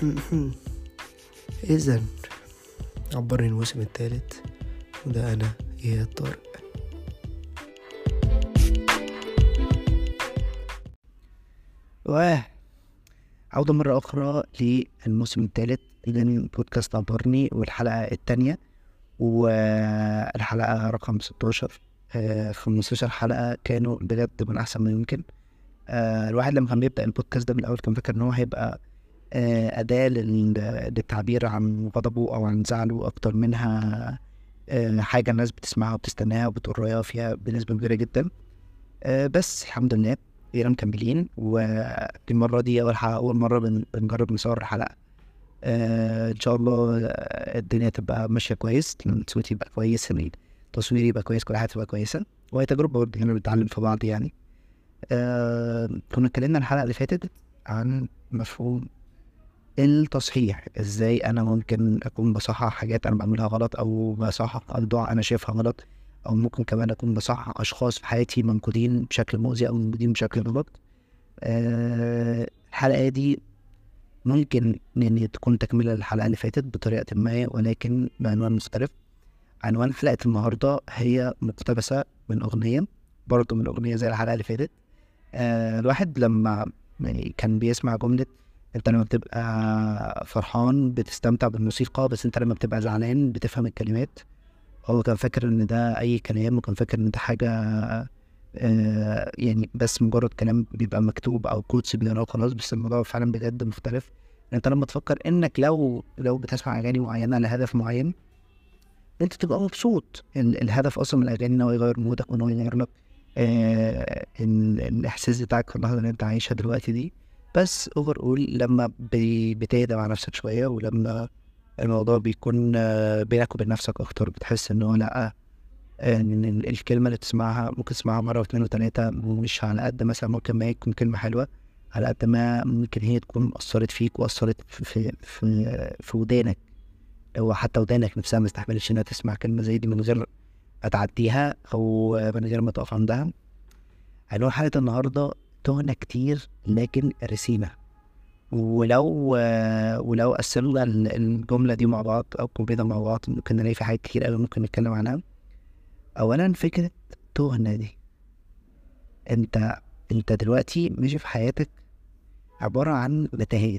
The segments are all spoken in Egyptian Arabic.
إذا عبرني الموسم الثالث وده أنا يا طارق واه عودة مرة أخرى للموسم الثالث إذن بودكاست عبرني والحلقة الثانية والحلقة رقم 16 آه 15 حلقة كانوا بجد من أحسن ما يمكن آه الواحد لما كان بيبدأ البودكاست ده من الأول كان فاكر إن هو هيبقى آه أداة لل- للتعبير عن غضبه أو عن زعله أكتر منها آه حاجة الناس بتسمعها وبتستناها وبتقول رأيها فيها بنسبة كبيرة جدا آه بس الحمد لله بقينا مكملين والمرة دي أول حلقة أول مرة بن- بنجرب نصور حلقة آه إن شاء الله آه، الدنيا تبقى ماشية كويس الصوت يبقى كويس التصوير يبقى كويس كل حاجة تبقى كويسة وهي تجربة برضه هنا بنتعلم في بعض يعني آه كنا اتكلمنا الحلقة اللي فاتت عن مفهوم التصحيح ازاي انا ممكن اكون بصحح حاجات انا بعملها غلط او بصحح اوضاع انا شايفها غلط او ممكن كمان اكون بصحح اشخاص في حياتي منقودين بشكل مؤذي او منقودين بشكل غلط آه الحلقة دي ممكن ان تكون تكملة للحلقة اللي فاتت بطريقة ما ولكن بعنوان مختلف عنوان حلقة النهاردة هي مقتبسة من أغنية برضه من أغنية زي الحلقة اللي فاتت آه الواحد لما يعني كان بيسمع جملة انت لما بتبقى فرحان بتستمتع بالموسيقى بس انت لما بتبقى زعلان بتفهم الكلمات هو كان فاكر ان ده اي كلام وكان فاكر ان ده حاجة آه يعني بس مجرد كلام بيبقى مكتوب او كوتس بنقراه وخلاص بس الموضوع فعلا بجد مختلف انت لما تفكر انك لو لو بتسمع اغاني معينة لهدف معين انت تبقى مبسوط ال- الهدف اصلا من الاغاني ان هو يغير مودك وان هو يغير لك آه ال- الاحساس بتاعك في اللحظه اللي انت عايشها دلوقتي دي بس اوفر اول لما بي- بتهدى مع نفسك شويه ولما الموضوع بيكون آه، بينك وبين نفسك اكتر بتحس ان هو لا آه، ان ال- الكلمه اللي تسمعها ممكن تسمعها مره واثنين وثلاثه مش على قد مثلا ممكن ما يكون كلمه حلوه على قد ما ممكن هي تكون اثرت فيك واثرت في في في, في ودانك هو حتى ودانك نفسها ما استحملتش انها تسمع كلمه زي دي من غير ما تعديها او من غير ما تقف عندها عنوان حلقه النهارده تهنا كتير لكن رسينا ولو ولو قسمنا ال- الجمله دي مع بعض او الجمله مع بعض ممكن نلاقي في حاجات كتير قوي ممكن نتكلم عنها اولا فكره تهنا دي انت انت دلوقتي ماشي في حياتك عباره عن متاهات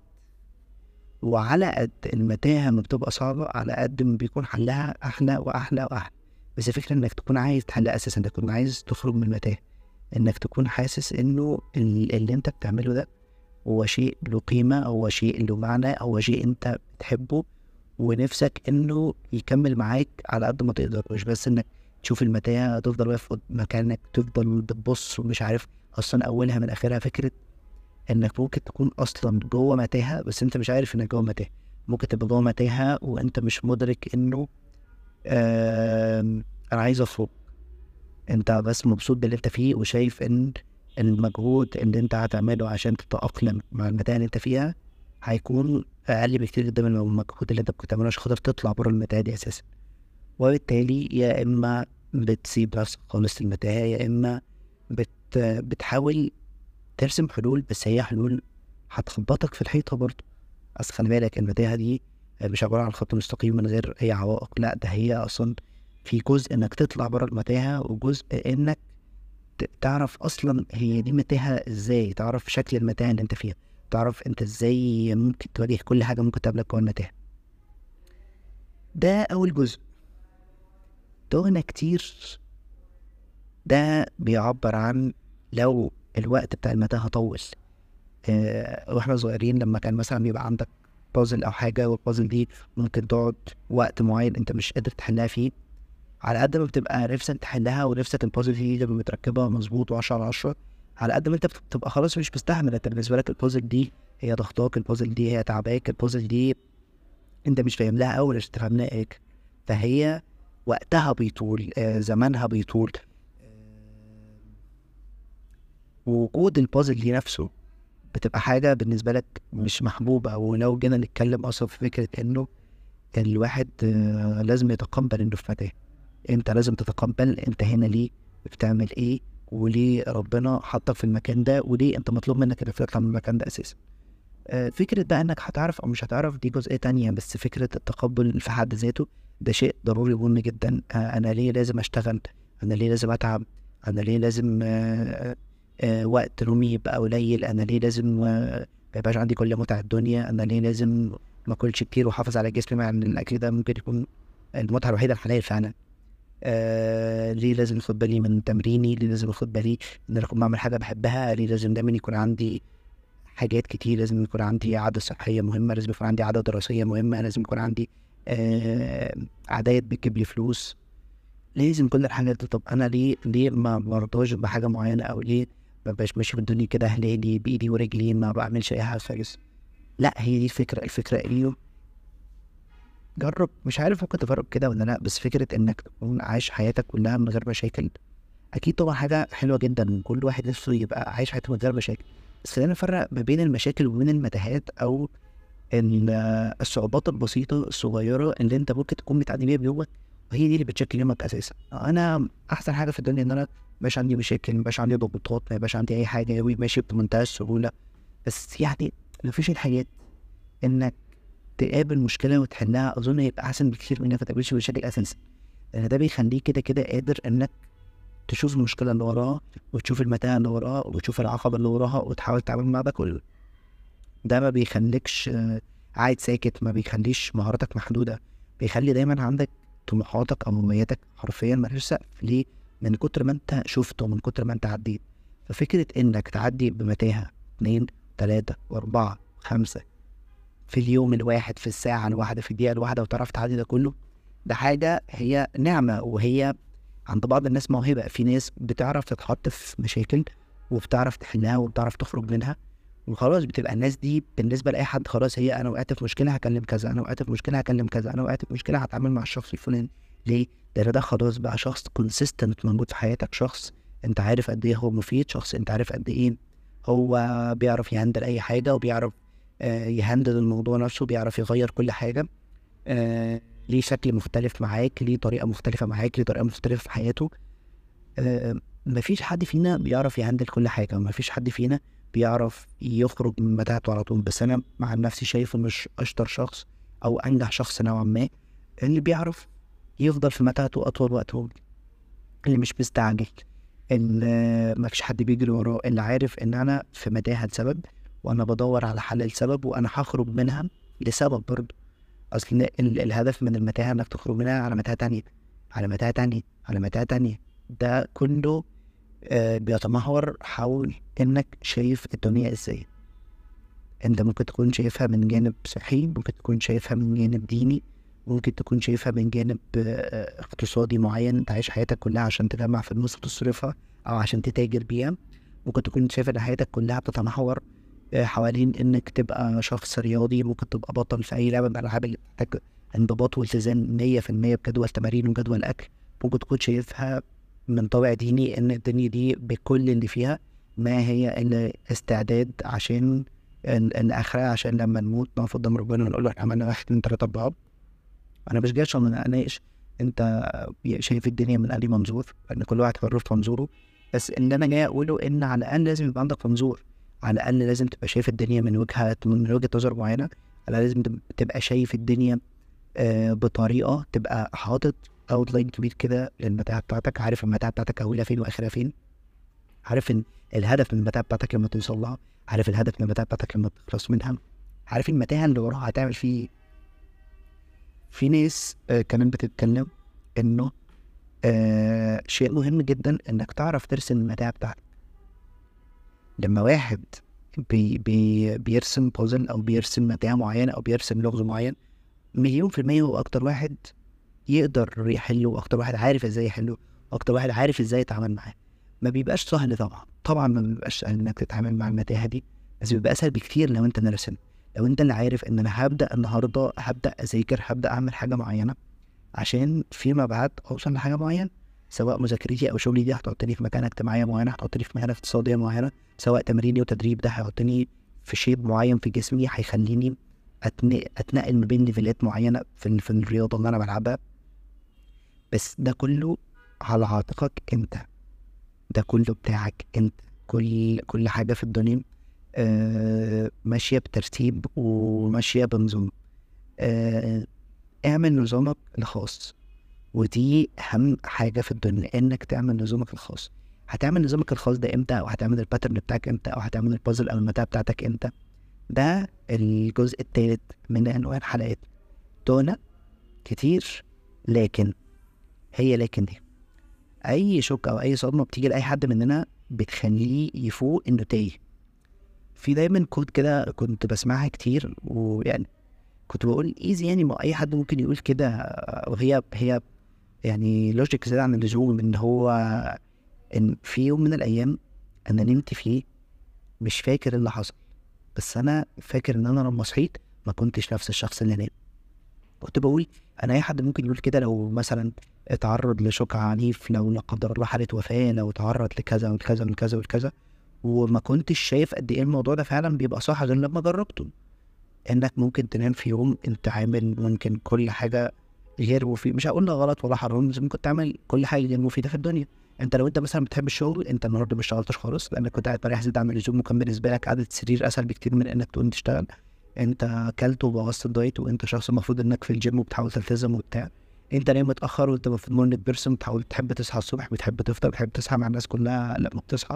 وعلى قد المتاهة ما بتبقى صعبة على قد ما بيكون حلها أحلى وأحلى وأحلى بس الفكرة إنك تكون عايز تحلها أساسا إنك تكون عايز تخرج من المتاهة إنك تكون حاسس إنه ال- اللي أنت بتعمله ده هو شيء له قيمة هو شيء له معنى هو شيء أنت بتحبه ونفسك إنه يكمل معاك على قد ما تقدر مش بس إنك تشوف المتاهة تفضل واقف قد- مكانك تفضل بتبص ومش عارف أصلا أولها من آخرها فكرة انك ممكن تكون اصلا جوه متاهه بس انت مش عارف انك جوه متاهه ممكن تبقى جوه متاهه وانت مش مدرك انه آم، انا عايز اخرج انت بس مبسوط باللي انت فيه وشايف ان المجهود اللي انت هتعمله عشان تتأقلم مع المتاهه اللي انت فيها هيكون اقل بكتير جدا من المجهود اللي انت كنت تعمله عشان خاطر تطلع بره المتاهه دي اساسا وبالتالي يا اما بتسيب نفسك خالص المتاهه يا اما بت بتحاول ترسم حلول بس هي حلول هتخبطك في الحيطة برضه أصل خلي بالك المتاهة دي مش عبارة عن خط مستقيم من غير أي عوائق لا ده هي أصلا في جزء إنك تطلع بره المتاهة وجزء إنك ت- تعرف أصلا هي دي متاهة إزاي تعرف شكل المتاهة اللي أنت فيها تعرف أنت إزاي ممكن تواجه كل حاجة ممكن تقابلك جوه المتاهة ده أول جزء تهنا كتير ده بيعبر عن لو الوقت بتاع المتاهة طول آه، واحنا صغيرين لما كان مثلا بيبقى عندك بازل او حاجة والبازل دي ممكن تقعد وقت معين انت مش قادر تحلها فيه على قد ما بتبقى نفسك تحلها ونفسك البازل دي تبقى متركبة مظبوط وعشرة على عشرة على قد ما انت بتبقى خلاص مش مستحمل انت بالنسبة لك البازل دي هي ضغطاك البازل دي هي تعباك البازل دي انت مش فاهم لها اول عشان تفهم لها ايه فهي وقتها بيطول آه زمانها بيطول وجود البازل دي نفسه بتبقى حاجة بالنسبة لك مش محبوبة ولو جينا نتكلم أصلا في فكرة إنه الواحد آه، لازم يتقبل إنه في متاهة أنت لازم تتقبل أنت هنا ليه بتعمل إيه وليه ربنا حطك في المكان ده وليه أنت مطلوب منك إنك تطلع من المكان ده أساسا آه، فكرة بقى إنك هتعرف أو مش هتعرف دي جزئية تانية بس فكرة التقبل في حد ذاته ده شيء ضروري ومهم جدا آه، أنا ليه لازم أشتغل أنا ليه لازم أتعب أنا ليه لازم آه، وقت نومي يبقى قليل أنا ليه لازم ما يبقاش عندي كل متع الدنيا أنا ليه لازم ما أكلش كتير وأحافظ على جسمي مع إن الأكل ده ممكن يكون المتعة الوحيدة الحالية فعلا آه ليه لازم اخد بالي من تمريني ليه لازم اخد بالي ان انا اكون بعمل حاجه بحبها ليه لازم دايما يكون عندي حاجات كتير لازم يكون عندي عادة صحية مهمة لازم يكون عندي عادة دراسية مهمة لازم يكون عندي آه عادات بتجيب لي فلوس لازم كل الحاجات دي طب انا ليه ليه ما مرضاش بحاجة معينة او ليه ما بقاش ماشي في الدنيا كده هلالي بايدي ورجلي ما بعملش اي حاجة خالص لا هي دي الفكرة الفكرة ايه جرب مش عارف ممكن تجرب كده ولا لا بس فكرة انك تكون عايش حياتك كلها من غير مشاكل اكيد طبعا حاجة حلوة جدا كل واحد نفسه يبقى عايش حياته من غير مشاكل بس خلينا نفرق ما بين المشاكل وبين المتاهات او الصعوبات البسيطة الصغيرة اللي انت ممكن تكون بتعدي بيها بيومك وهي دي اللي بتشكل يومك اساسا انا احسن حاجة في الدنيا ان انا مبقاش عندي مشاكل مبقاش عندي ضغوطات مبقاش عندي اي حاجة ماشي بمنتهى السهولة بس يعني مفيش الحاجات انك تقابل مشكله وتحلها اظن هيبقى احسن بكتير من انك ما تقابلش مشاكل اساسا لان ده بيخليك كده كده قادر انك تشوف المشكله اللي وراها وتشوف المتاهه اللي وراها وتشوف العقبه اللي وراها وتحاول تتعامل مع ده كله ده ما بيخليكش قاعد ساكت ما بيخليش مهاراتك محدوده بيخلي دايما عندك طموحاتك او امنياتك حرفيا ملهاش سقف ليه من كتر ما انت شفته من كتر ما انت عديت ففكره انك تعدي بمتاهه اتنين تلاته واربعه خمسه في اليوم الواحد في الساعة الواحدة في الدقيقة الواحدة وتعرف تعدي ده كله ده حاجة هي نعمة وهي عند بعض الناس موهبة في ناس بتعرف تتحط في مشاكل وبتعرف تحلها وبتعرف تخرج منها وخلاص بتبقى الناس دي بالنسبة لأي حد خلاص هي أنا وقعت في مشكلة هكلم كذا أنا وقعت في مشكلة هكلم كذا أنا وقعت في مشكلة هتعامل مع الشخص الفلاني ليه؟ لأن ده خلاص بقى شخص كونسيستنت موجود في حياتك شخص أنت عارف قد إيه هو مفيد شخص أنت عارف قد إيه هو بيعرف يهندل أي حاجة وبيعرف آه، يهندل الموضوع نفسه بيعرف يغير كل حاجة آه، ليه شكل مختلف معاك ليه طريقة مختلفة معاك ليه طريقة مختلفة في حياته آه، مفيش حد فينا بيعرف يهندل كل حاجة مفيش حد فينا بيعرف يخرج من متاهته على طول بس أنا مع نفسي شايفه مش أشطر شخص أو أنجح شخص نوعا ما اللي بيعرف يفضل في متاهته أطول وقت ممكن اللي مش مستعجل اللي مفيش حد بيجري وراه اللي عارف إن أنا في متاهة لسبب وانا بدور على حل السبب وانا هخرج منها لسبب برضه اصل الهدف من المتاهه انك تخرج منها على متاهه تانية على متاهه تانية على متاهه تانية ده كله آه بيتمحور حول انك شايف الدنيا ازاي انت ممكن تكون شايفها من جانب صحي ممكن تكون شايفها من جانب ديني ممكن تكون شايفها من جانب آه اقتصادي معين انت عايش حياتك كلها عشان تجمع فلوس وتصرفها او عشان تتاجر بيها ممكن تكون شايف ان حياتك كلها بتتمحور حوالين انك تبقى شخص رياضي ممكن تبقى بطل في اي لعبه من الالعاب اللي بتحتاج انضباط والتزام 100% بجدول تمارين وجدول اكل ممكن تكون شايفها من طابع ديني ان الدنيا دي بكل اللي فيها ما هي الا استعداد عشان الاخره عشان لما نموت نقف قدام ربنا ونقول له احنا عملنا واحد اتنين تلاته اربعه انا مش جاي عشان اناقش انت شايف الدنيا من اي منظور لان كل واحد حر في منظوره بس اللي انا جاي اقوله ان على الاقل لازم يبقى عندك منظور على الاقل لازم تبقى شايف الدنيا من وجهه من وجهه نظر معينه على لازم تبقى شايف الدنيا آه بطريقه تبقى حاطط اوتلاين كبير كده للمتاهه بتاعتك عارف المتاهه بتاعتك اولها فين واخرها فين عارف ان الهدف من المتاهه بتاعتك لما توصل لها عارف الهدف من المتاهه بتاعتك لما تخلص منها عارف المتاهه اللي وراها هتعمل فيه في ناس آه كمان بتتكلم انه آه شيء مهم جدا انك تعرف ترسم المتاهه بتاعتك لما واحد بي بي بيرسم بوزل او بيرسم متاهه معينه او بيرسم لغز معين مليون في المية هو اكتر واحد يقدر يحله واكتر واحد عارف ازاي يحله واكتر واحد عارف ازاي يتعامل معاه ما بيبقاش سهل طبعا طبعا ما بيبقاش سهل انك تتعامل مع المتاهه دي بس بيبقى اسهل بكتير لو انت نرسم لو انت اللي عارف ان انا هبدا النهارده هبدا اذاكر هبدا اعمل حاجه معينه عشان فيما بعد اوصل لحاجه معينه سواء مذاكرتي او شغلي دي هتحطني في مكانه اجتماعيه معينه هتحطني في مهنه اقتصاديه معينه سواء تمريني وتدريب ده هيحطني في شيب معين في جسمي هيخليني اتنقل ما بين ليفلات معينه في, في الرياضه اللي انا بلعبها بس ده كله على عاتقك انت ده كله بتاعك انت كل كل حاجه في الدنيا آه ماشيه بترتيب وماشيه بنظام آه اعمل نظامك الخاص ودي اهم حاجه في الدنيا انك تعمل نظامك الخاص هتعمل نظامك الخاص ده امتى او هتعمل الباترن بتاعك امتى او هتعمل البازل او المتاهه بتاعتك امتى ده الجزء الثالث من عنوان حلقات تونة كتير لكن هي لكن دي اي شوك او اي صدمه بتيجي لاي حد مننا بتخليه يفوق انه تايه في دايما كود كده كنت بسمعها كتير ويعني كنت بقول ايزي يعني ما اي حد ممكن يقول كده وهي هي يعني لوجيك زيادة عن اللزوم ان هو ان في يوم من الايام انا نمت فيه مش فاكر اللي حصل بس انا فاكر ان انا لما صحيت ما كنتش نفس الشخص اللي نام كنت بقول انا اي حد ممكن يقول كده لو مثلا اتعرض لشوك عنيف لو لا قدر الله حاله وفاه لو اتعرض لكذا وكذا وكذا وكذا وما كنتش شايف قد ايه الموضوع ده فعلا بيبقى صح غير لما جربته انك ممكن تنام في يوم انت عامل ممكن كل حاجه غير مفيد مش هقول غلط ولا حرام بس ممكن تعمل كل حاجه غير مفيده في الدنيا انت لو انت مثلا بتحب الشغل انت النهارده ما اشتغلتش خالص لانك كنت قاعد مريح زياده عن اللزوم وكان بالنسبه لك قعده السرير اسهل بكتير من انك تقوم تشتغل انت اكلت وبوظت الدايت وانت شخص المفروض انك في الجيم وبتحاول تلتزم وبتاع انت نايم متاخر وانت المفروض مورنينج بيرسون بتحاول تحب تصحى الصبح بتحب تفطر بتحب تصحى مع الناس كلها لما بتصحى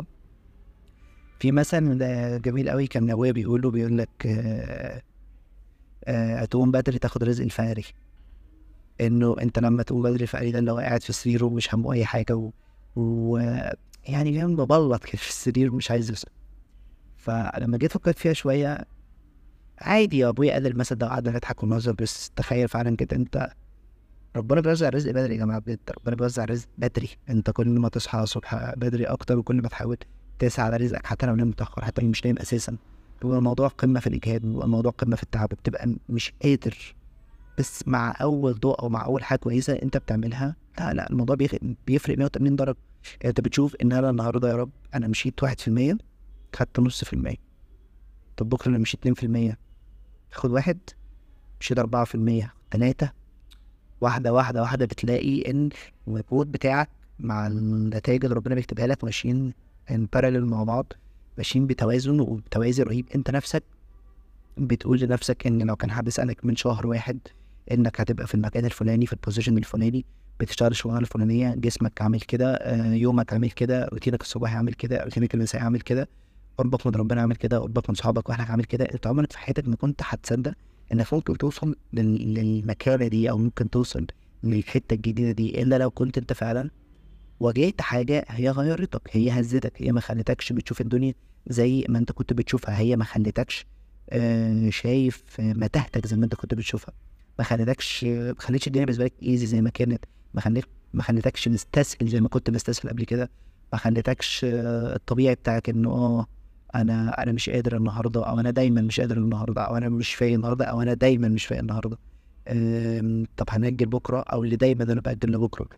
في مثل جميل قوي كان ابويا بيقوله بيقول لك آه آه تقوم بدري تاخد رزق الفقري انه انت لما تقوم بدري الفقري ده اللي هو قاعد في سريره ومش همه اي حاجه و, و... يعني جاي مبلط كده في السرير ومش عايز يصحى فلما جيت فكرت فيها شويه عادي يا ابويا قال المثل ده وقعدنا نضحك ونهزر بس تخيل فعلا كده انت ربنا بيوزع الرزق بدري يا جماعه بجد ربنا بيوزع الرزق بدري انت كل ما تصحى الصبح بدري اكتر وكل ما تحاول تسعى على رزقك حتى لو نام متاخر حتى لو مش نايم اساسا هو الموضوع قمه في الاجهاد هو الموضوع قمه في التعب بتبقى مش قادر بس مع اول ضوء او مع اول حاجه كويسه انت بتعملها لا لا الموضوع بيفرق 180 درجه انت بتشوف ان انا النهارده يا رب انا مشيت 1% خدت نص في المية طب بكره انا مشيت 2% خد واحد مشيت 4% تلاتة واحدة واحدة واحدة بتلاقي ان المجهود بتاعك مع النتائج اللي ربنا بيكتبها لك ماشيين ان باراليل مع بعض ماشيين بتوازن وبتوازي رهيب انت نفسك بتقول لنفسك ان لو كان حد سألك من شهر واحد انك هتبقى في المكان الفلاني في البوزيشن الفلاني بتشتغل الشغلانه الفلانيه جسمك عامل كده يومك عامل كده روتينك الصباحي عامل كده روتينك المسائي عامل كده قربك من ربنا عامل كده قربك من صحابك واهلك عامل كده انت عمرك في حياتك ما كنت هتصدق انك ممكن توصل للمكانه دي او ممكن توصل للحته الجديده دي الا لو كنت انت فعلا واجهت حاجه هي غيرتك هي هزتك هي ما خلتكش بتشوف الدنيا زي ما انت كنت بتشوفها هي ما خلتكش آه شايف متاهتك زي ما انت كنت بتشوفها ما خلتكش ما خلتش الدنيا بالنسبه لك ايزي زي ما كانت ما خلت ما خلتكش مستسهل زي ما كنت مستسهل قبل كده ما خلتكش آه الطبيعي بتاعك انه اه انا انا مش قادر النهارده او انا دايما مش قادر النهارده او انا مش فايق النهارده او انا دايما مش فايق النهارده طب هنأجل بكره او اللي دايما انا بأجل لبكره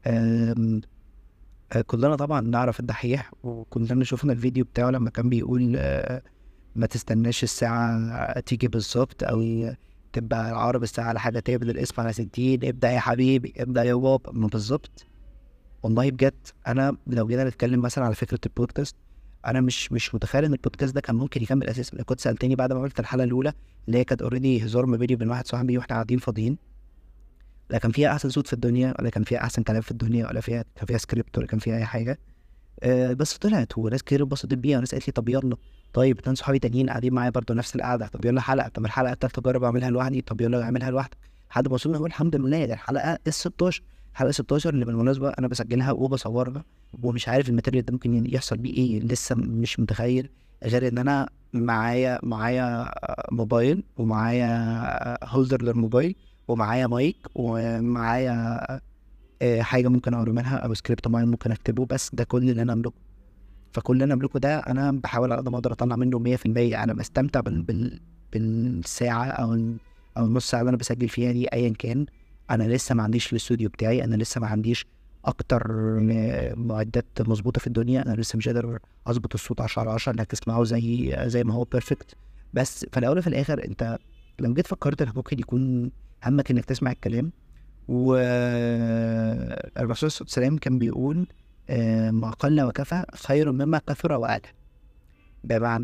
كلنا طبعا نعرف الدحيح وكلنا شفنا الفيديو بتاعه لما كان بيقول ما تستناش الساعة تيجي بالظبط أو تبقى عقرب الساعة على حاجة تقبل الاسم على ستين ابدأ يا حبيبي ابدأ يا بابا ما بالظبط والله بجد أنا لو جينا نتكلم مثلا على فكرة البودكاست انا مش مش متخيل ان البودكاست ده كان ممكن يكمل اساسا لو كنت سالتني بعد ما عملت الحلقه الاولى اللي هي كانت اوريدي هزار ما بيني وبين واحد صاحبي واحنا قاعدين فاضيين لا كان فيها احسن صوت في الدنيا ولا كان فيها احسن كلام في الدنيا ولا فيها كان فيها سكريبت ولا كان فيها اي حاجه أه بس طلعت وناس كتير اتبسطت بيها وناس قالت لي طب يلا طيب اتنين صحابي تانيين قاعدين معايا برضه نفس القعده طب يلا حلقه طب الحلقه التالتة اجرب اعملها لوحدي طب يلا اعملها لوحدك لحد ما وصلنا نقول الحمد لله ده الحلقه ال 16 الحلقه 16 اللي بالمناسبه انا بسجلها وبصورها ومش عارف الماتيريال ده ممكن يحصل بيه ايه لسه مش متخيل غير ان انا معايا معايا موبايل ومعايا هولدر للموبايل ومعايا مايك ومعايا حاجه ممكن اقرا منها او سكريبت معين ممكن اكتبه بس ده كل اللي انا املكه فكل اللي انا املكه ده انا بحاول على قد ما اقدر اطلع منه 100% انا بستمتع بال... بال... بالساعه او او النص ساعه اللي انا بسجل فيها دي ايا كان انا لسه ما عنديش الاستوديو بتاعي انا لسه ما عنديش اكتر معدات مظبوطه في الدنيا انا لسه مش قادر اظبط الصوت 10 على 10 انك تسمعه زي زي ما هو بيرفكت بس في الاول وفي الاخر انت لو جيت فكرت انك ممكن يكون همك انك تسمع الكلام و الرسول صلى الله عليه وسلم كان بيقول ما قل وكفى خير مما كثر وقل بمعنى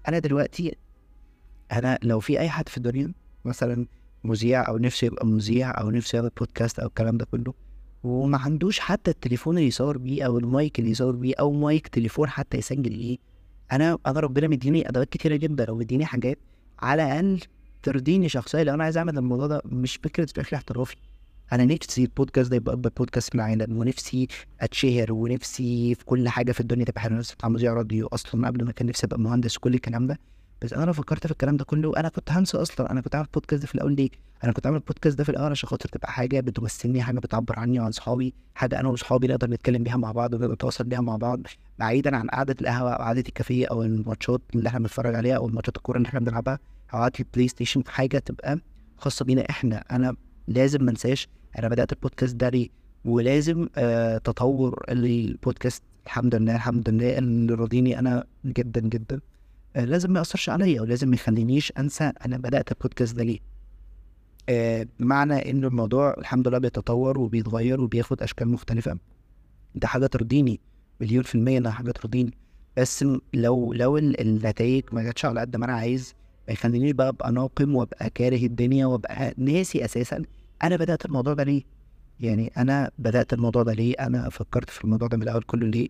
انا دلوقتي انا لو في اي حد في الدنيا مثلا مذيع او نفسه يبقى مذيع او نفسه يعمل بودكاست او الكلام ده كله وما عندوش حتى التليفون اللي يصور بيه او المايك اللي يصور بيه او مايك تليفون حتى يسجل بيه انا انا ربنا مديني ادوات كتيره جدا او مديني حاجات على الاقل ترضيني شخصيا لو انا عايز اعمل الموضوع ده مش فكره بشكل احترافي انا نفسي البودكاست ده يبقى اكبر بودكاست في العالم ونفسي اتشهر ونفسي في كل حاجه في الدنيا تبقى حلوه نفسي ابقى مذيع راديو اصلا قبل ما كان نفسي ابقى مهندس وكل الكلام ده بس انا لو فكرت في الكلام ده كله انا كنت هنسى اصلا انا كنت عامل البودكاست ده في الاول ليه انا كنت عامل البودكاست ده في الاول عشان خاطر تبقى حاجه بتمثلني حاجه بتعبر عني وعن صحابي حاجه انا واصحابي نقدر نتكلم بيها مع بعض ونقدر نتواصل بيها مع بعض بعيدا عن قعده القهوه او قعده الكافيه او الماتشات اللي احنا بنتفرج عليها او الماتشات الكوره اللي احنا بنلعبها او قعده البلاي ستيشن حاجه تبقى خاصه بينا احنا انا لازم ما انساش انا بدات البودكاست ده ليه ولازم آه تطور البودكاست الحمد لله الحمد لله اللي راضيني انا جدا جدا آه لازم ما ياثرش عليا ولازم ما يخلينيش انسى انا بدات البودكاست ده ليه آه بمعنى ان الموضوع الحمد لله بيتطور وبيتغير وبياخد اشكال مختلفه ده حاجه ترضيني مليون في المية انها حاجه ترضيني بس لو لو النتائج ما جاتش على قد ما انا عايز ما يخلينيش بقى ابقى ناقم وابقى كاره الدنيا وابقى ناسي اساسا انا بدات الموضوع ده ليه يعني انا بدات الموضوع ده ليه انا فكرت في الموضوع ده من الاول كله ليه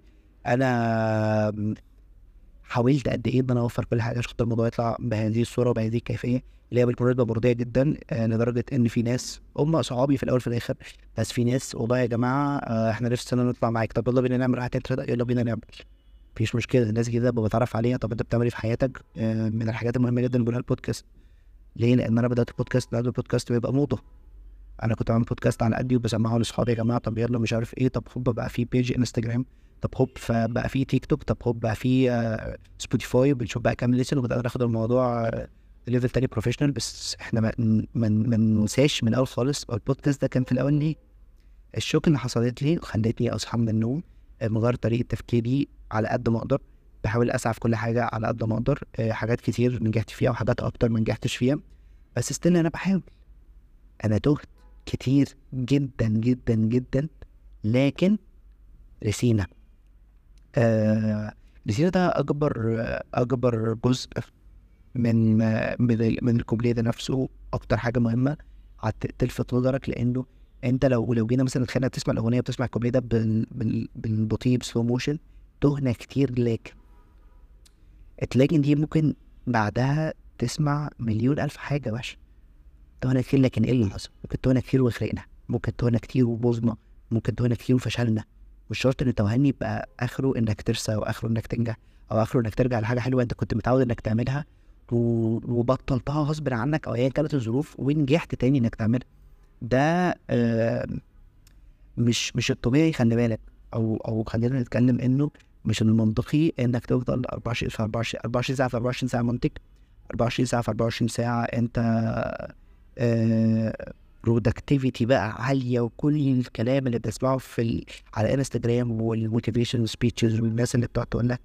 انا حاولت قد ايه ان انا اوفر كل حاجه عشان خاطر الموضوع يطلع بهذه الصوره وبهذه الكيفيه اللي هي بالمناسبه مرضيه جدا آه لدرجه ان في ناس هم صحابي في الاول في الاخر بس في ناس والله يا جماعه آه احنا نفسنا نطلع معاك طب يلا بينا نعمل واحد اتنين يلا بينا نعمل مفيش مشكله الناس كده بتعرف عليها طب انت بتعمل ايه في حياتك آه من الحاجات المهمه جدا اللي البودكاست ليه لان انا بدات البودكاست لان البودكاست بيبقى موضه انا كنت عامل بودكاست على قدي وبسمعه لاصحابي يا جماعه طب يلا مش عارف ايه طب هوب بقى في بيج انستجرام طب هوب فبقى في تيك توك طب هوب بقى في آه سبوتيفاي وبنشوف بقى كام ليسن وبدأنا ناخد الموضوع آه ليفل تاني بروفيشنال بس احنا ما ما ما ننساش من الاول خالص البودكاست ده كان في الاول ليه الشوك اللي حصلت لي خلتني اصحى من النوم مغير طريقه تفكيري على قد ما اقدر بحاول اسعى في كل حاجه على قد ما اقدر حاجات كتير نجحت فيها وحاجات اكتر ما نجحتش فيها بس استنى انا بحاول انا تهت كتير جدا جدا جدا لكن رسينا آه رسينا ده اكبر اكبر جزء من من من الكوبليه ده نفسه اكتر حاجه مهمه تلفت نظرك لانه انت لو لو جينا مثلا تخيل تسمع الاغنيه بتسمع الكوبليه ده بالبطيء بسلو موشن تهنا كتير لكن تلاقي دي ممكن بعدها تسمع مليون الف حاجه وحشه تهنا كتير لكن ايه اللي حصل؟ ممكن تهنا كتير وخرقنا ممكن تهنا كتير وبوظنا ممكن تهنا كتير وفشلنا مش شرط ان التوهني يبقى اخره انك ترسى واخره انك تنجح او اخره انك ترجع لحاجه حلوه انت كنت متعود انك تعملها وبطلتها غصب عنك او ايا كانت الظروف ونجحت تاني انك تعملها ده آه مش مش الطبيعي خلي بالك او او خلينا نتكلم انه مش المنطقي انك تفضل 24 في 24 24 ساعه في 24 ساعه منتج 24 ساعه في 24 ساعه انت برودكتيفيتي بقى عاليه وكل الكلام اللي بتسمعه في ال... على انستجرام والموتيفيشن سبيتشز والناس اللي بتقعد تقول لك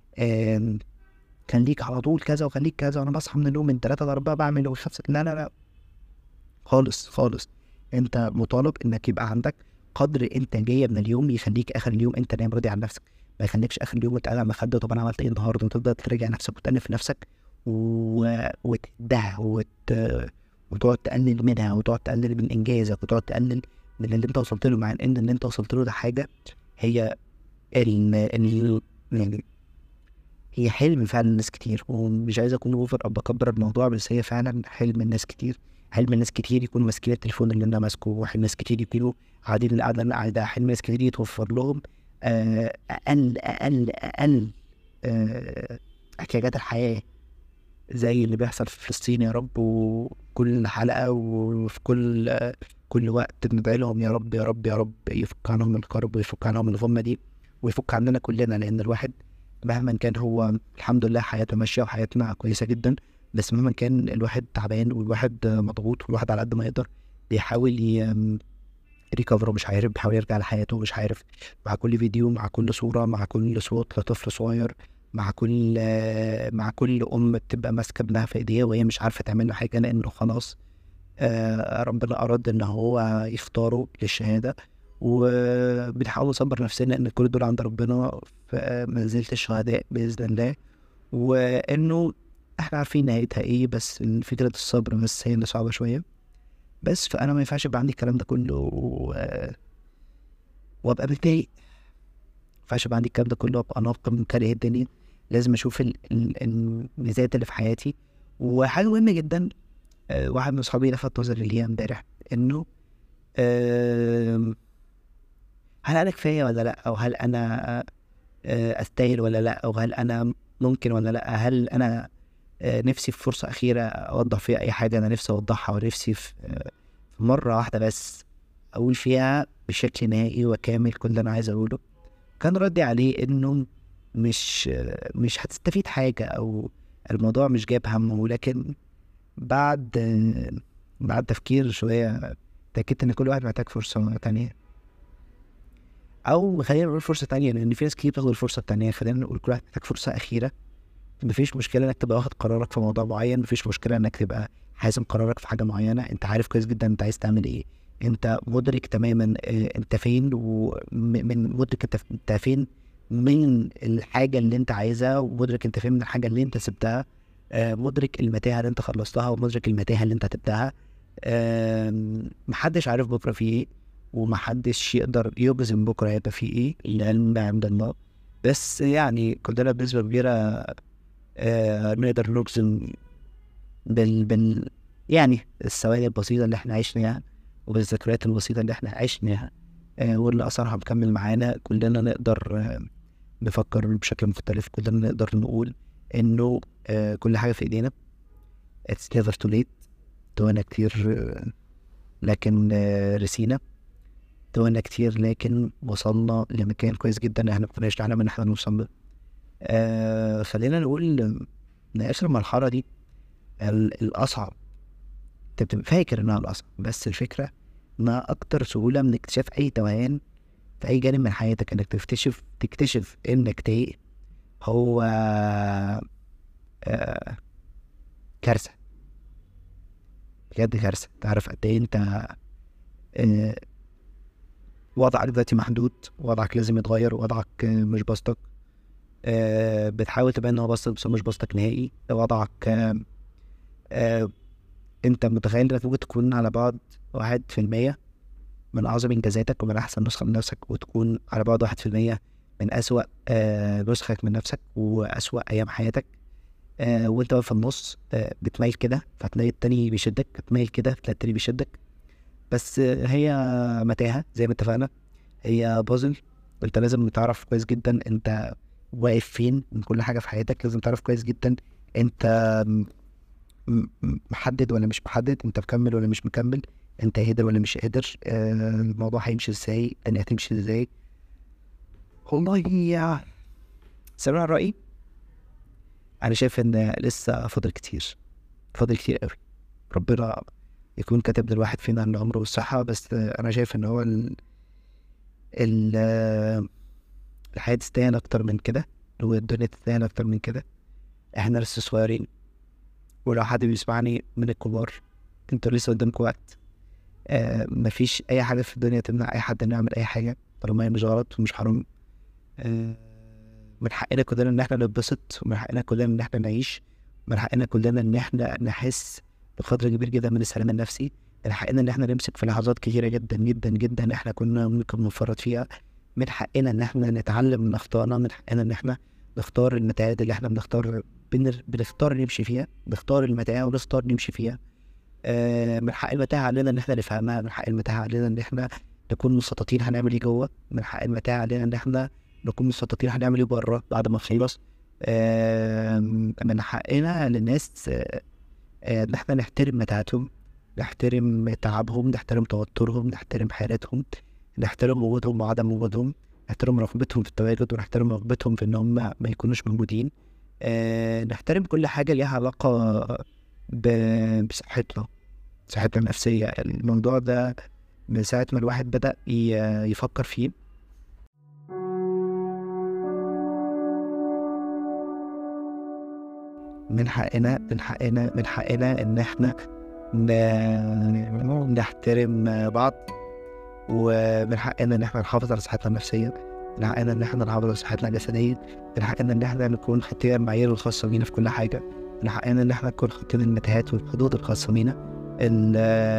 كان ليك على طول كذا وخليك كذا وانا بصحى من النوم من 3 ل 4 بعمل وخمسة لا لا لا خالص خالص انت مطالب انك يبقى عندك قدر انتاجيه من اليوم يخليك اخر اليوم انت نايم راضي عن نفسك ما يخليكش اخر اليوم وانت قاعد على المخده طب انا عملت ايه النهارده وتبدا تراجع نفسك وتأنف نفسك و... وتدها وت... وتقعد تقلل منها وتقعد تقلل من انجازك وتقعد تقلل من اللي انت وصلت له مع ان اللي انت وصلت له ده حاجه هي ال... ال... يعني هي حلم فعلا ناس كتير ومش عايز اكون اوفر او بكبر الموضوع بس هي فعلا حلم الناس كتير حلم الناس كتير يكونوا ماسكين التليفون اللي انا ماسكه وحلم ناس كتير يكونوا قاعدين القعده اللي قاعده حلم ناس كتير يتوفر لهم آه اقل اقل اقل آه احتياجات الحياه زي اللي بيحصل في فلسطين يا رب وكل حلقه وفي كل آه كل وقت بندعي لهم يا رب يا رب يا رب يفك عنهم الكرب ويفك عنهم الغمه دي ويفك عننا كلنا لان الواحد مهما كان هو الحمد لله حياته ماشيه وحياتنا كويسه جدا بس مهما كان الواحد تعبان والواحد مضغوط والواحد على قد ما يقدر بيحاول ريكفر ومش عارف بيحاول يرجع لحياته ومش عارف مع كل فيديو مع كل صورة مع كل صوت لطفل صغير مع كل مع كل أم بتبقى ماسكة ابنها في إيديها وهي مش عارفة تعمل له حاجة لأنه خلاص آه ربنا أراد إن هو يختاره للشهادة وبنحاول نصبر نفسنا إن كل دول عند ربنا في منزلة الشهداء بإذن الله وإنه احنا عارفين نهايتها ايه بس فكرة الصبر بس هي اللي صعبة شوية بس فانا ما ينفعش يبقى عندي الكلام ده كله و... وابقى متضايق ما ينفعش يبقى عندي الكلام ده كله وابقى ناقم كاره الدنيا لازم اشوف ال... ال... الميزات اللي في حياتي وحاجة مهمة جدا آه، واحد من اصحابي لفت نظري ليها امبارح انه آم، هل انا كفاية ولا لا او هل انا آه، استاهل ولا لا او هل انا ممكن ولا لا هل انا آه، نفسي في فرصة أخيرة أوضح فيها أي حاجة أنا نفسي أوضحها ونفسي في آه، في مرة واحدة بس أقول فيها بشكل نهائي وكامل كل اللي أنا عايز أقوله كان ردي عليه إنه مش آه، مش هتستفيد حاجة أو الموضوع مش جايب همه لكن بعد آه، بعد تفكير شوية تأكدت إن كل واحد محتاج فرصة تانية أو خلينا نقول فرصة تانية لأن في ناس كتير بتاخد الفرصة التانية خلينا نقول كل واحد محتاج فرصة أخيرة مفيش مشكلة إنك تبقى واخد قرارك في موضوع معين مفيش مشكلة إنك تبقى حازم قرارك في حاجة معينة أنت عارف كويس جدا أنت عايز تعمل إيه أنت مدرك تماما آه، أنت فين ومن مدرك أنت أنت فين من الحاجة اللي أنت عايزها ومدرك أنت فين من الحاجة اللي أنت سبتها آه، مدرك المتاهة اللي أنت خلصتها ومدرك المتاهة اللي أنت هتبدأها آم، محدش عارف بكرة فيه إيه ومحدش يقدر يجزم بكرة هيبقى فيه إيه العلم عند الله بس يعني كلنا بنسبة كبيرة آه، نقدر نجزم بال بال يعني الثواني البسيطة اللي احنا عشناها وبالذكريات البسيطة اللي احنا عشناها آه، واللي أثرها مكمل معانا كلنا نقدر آه، نفكر بشكل مختلف كلنا نقدر نقول إنه آه، كل حاجة في إيدينا it's never too late تونا كتير آه، لكن آه، رسينا تونا كتير لكن وصلنا لمكان كويس جدا احنا مكناش نعلم ان احنا نوصل له آه خلينا نقول ان اخر مرحلة دي ال- الأصعب أنت بتبقى فاكر إنها الأصعب بس الفكرة إنها أكتر سهولة من اكتشاف أي توهان في أي جانب من حياتك إنك تكتشف تكتشف إنك تايه هو آه كارثة بجد كارثة تعرف قد إيه أنت آه وضعك دلوقتي محدود وضعك لازم يتغير وضعك آه، مش بسطك آه بتحاول تبان إن هو بسطك بس هو مش بسطك نهائي وضعك آه آه انت متخيل انك ممكن تكون على بعد واحد في المية من أعظم إنجازاتك ومن أحسن نسخة من نفسك وتكون على بعد واحد في المية من أسوأ آه نسخك من نفسك وأسوأ أيام حياتك آه وأنت واقف في النص آه بتميل كده فتلاقي التاني بيشدك تميل كده تلاقي التاني بيشدك بس آه هي متاهة زي ما اتفقنا هي بازل انت لازم تعرف كويس جدا انت واقف فين من كل حاجة في حياتك لازم تعرف كويس جدا انت م- م- محدد ولا مش محدد انت مكمل ولا مش مكمل انت قادر ولا مش قادر آه الموضوع هيمشي ازاي الدنيا هتمشي ازاي والله يا سامع عن رأيي انا شايف ان لسه فاضل كتير فاضل كتير قوي ربنا يكون كاتب للواحد فينا العمر والصحة بس آه، انا شايف ان هو ال ال آه، الحياة تستاهل اكتر من كده والدنيا تستاهل اكتر من كده احنا لسه صغيرين ولو حد بيسمعني من الكبار انتوا لسه قدامكم وقت آه مفيش اي حاجه في الدنيا تمنع اي حد انه يعمل اي حاجه طالما هي مش غلط ومش حرام آه من حقنا كلنا ان احنا نتبسط ومن حقنا كلنا ان احنا نعيش من حقنا كلنا ان احنا نحس بقدر كبير جدا من السلام النفسي من حقنا ان احنا نمسك في لحظات كتيره جدا جدا جدا احنا كنا ممكن نفرط فيها من حقنا ان احنا نتعلم من اخطائنا من حقنا ان احنا نختار المتاهات اللي احنا بنختار بنر- بنختار نمشي فيها نختار المتاهه ونختار نمشي فيها آه، من حق المتاهه علينا ان احنا نفهمها من حق المتاهه علينا ان احنا نكون مستطيل هنعمل ايه جوه من حق المتاهه علينا ان احنا نكون مستطيل هنعمل ايه بره بعد ما نخلص آه، من حقنا للناس آه، آه، ان احنا نحترم متاهاتهم نحترم تعبهم نحترم توترهم نحترم حياتهم نحترم وجودهم وعدم وجودهم نحترم رغبتهم في التواجد ونحترم رغبتهم في ان هم ما يكونوش موجودين آه، نحترم كل حاجة ليها علاقة ب- بصحتنا صحتنا النفسية الموضوع ده من ساعة ما الواحد بدأ ي- يفكر فيه من حقنا من حقنا من حقنا إن إحنا ن- نحترم بعض ومن حقنا إن إحنا نحافظ على صحتنا النفسية من حقنا إن إحنا نحافظ على صحتنا الجسدية من حقنا إن إحنا نكون حاطين المعايير الخاصة بينا في كل حاجة من حقنا ان احنا نكون حاطين المتاهات والحدود الخاصه بينا ال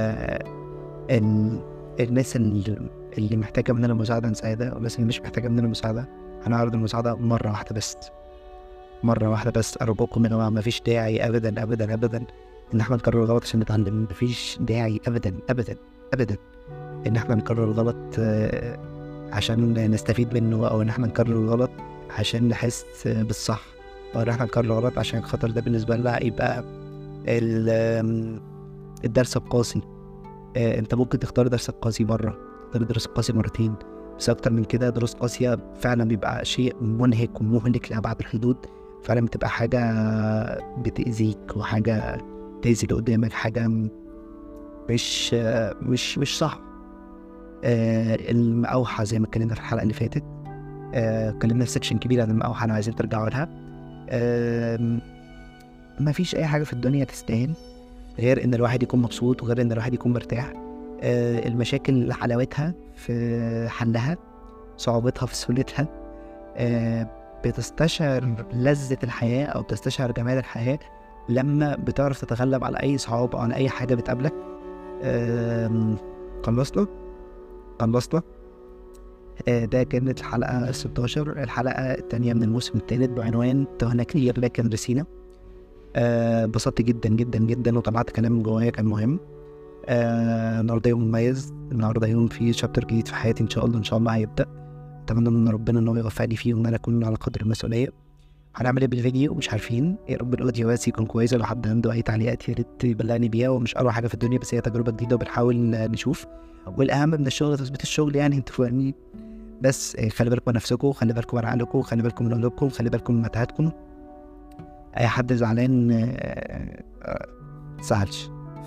ال الناس اللي, اللي محتاجه مننا مساعده نساعدها والناس اللي مش محتاجه مننا مساعده هنعرض المساعده مره واحده بس مره واحده بس ارجوكم يا جماعه مفيش داعي ابدا ابدا ابدا ان احنا نكرر الغلط عشان نتعلم مفيش داعي ابدا ابدا ابدا ان احنا نكرر الغلط آه، عشان نستفيد منه او ان احنا نكرر الغلط عشان نحس بالصح او ان احنا نكرر الغلط عشان خاطر ده بالنسبه لنا يبقى ال- آم، الدرس القاسي آه، انت ممكن تختار درسك قاسي مره تختار درس قاسي مرتين بس اكتر من كده دروس قاسيه فعلا بيبقى شيء منهك ومهلك لابعد الحدود فعلا بتبقى حاجه بتاذيك وحاجه تاذي اللي قدامك حاجه م- مش آه، مش مش صح آه، المقاوحه زي ما اتكلمنا في الحلقه اللي فاتت آه، اتكلمنا في سكشن كبير عن المقاوحه لو عايزين ترجعوا لها آم، مفيش اي حاجه في الدنيا تستاهل غير ان الواحد يكون مبسوط وغير ان الواحد يكون مرتاح آه، المشاكل حلاوتها في حلها صعوبتها في سهولتها آه، بتستشعر لذة الحياة أو بتستشعر جمال الحياة لما بتعرف تتغلب على أي صعوبة أو على أي حاجة بتقابلك آم، خلصنا خلصنا آه، ده كانت الحلقة 16 الحلقة التانية من الموسم الثالث بعنوان تهنا كتير لكن رسينا آه، انبسطت جدا جدا جدا وطلعت كلام من جوايا كان مهم آه، النهارده يوم مميز النهارده يوم فيه شابتر جديد في حياتي ان شاء الله ان شاء الله هيبدا اتمنى من ربنا ان هو يوفقني فيه وان انا اكون على قدر المسؤوليه هنعمل ايه بالفيديو مش عارفين يا رب الاوديو بس يكون كويس لو حد عنده اي تعليقات يا ريت يبلغني بيها ومش اروع حاجه في الدنيا بس هي تجربه جديده وبنحاول نشوف والاهم من الشغل تثبيت الشغل يعني انتوا فاهمين بس آه، خلي بالكم من نفسكم خلي بالكم من عقلكم خلي بالكم من قلوبكم خلي بالكم من متاهاتكم اي حد زعلان آه، آه، متزعلش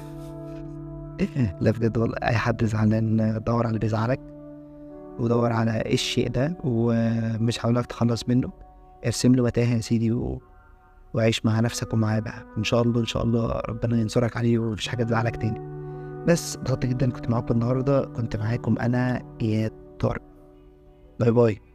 لا بجد والله اي حد زعلان آه، دور على اللي بيزعلك ودور على ايه الشيء ده ومش هقول لك تخلص منه ارسم له متاهه يا سيدي و... وعيش مع نفسك ومعاه بقى ان شاء الله ان شاء الله ربنا ينصرك عليه ومفيش حاجه تزعلك تاني بس انبسطت جدا كنت معاكم النهارده كنت معاكم انا يا طارق باي باي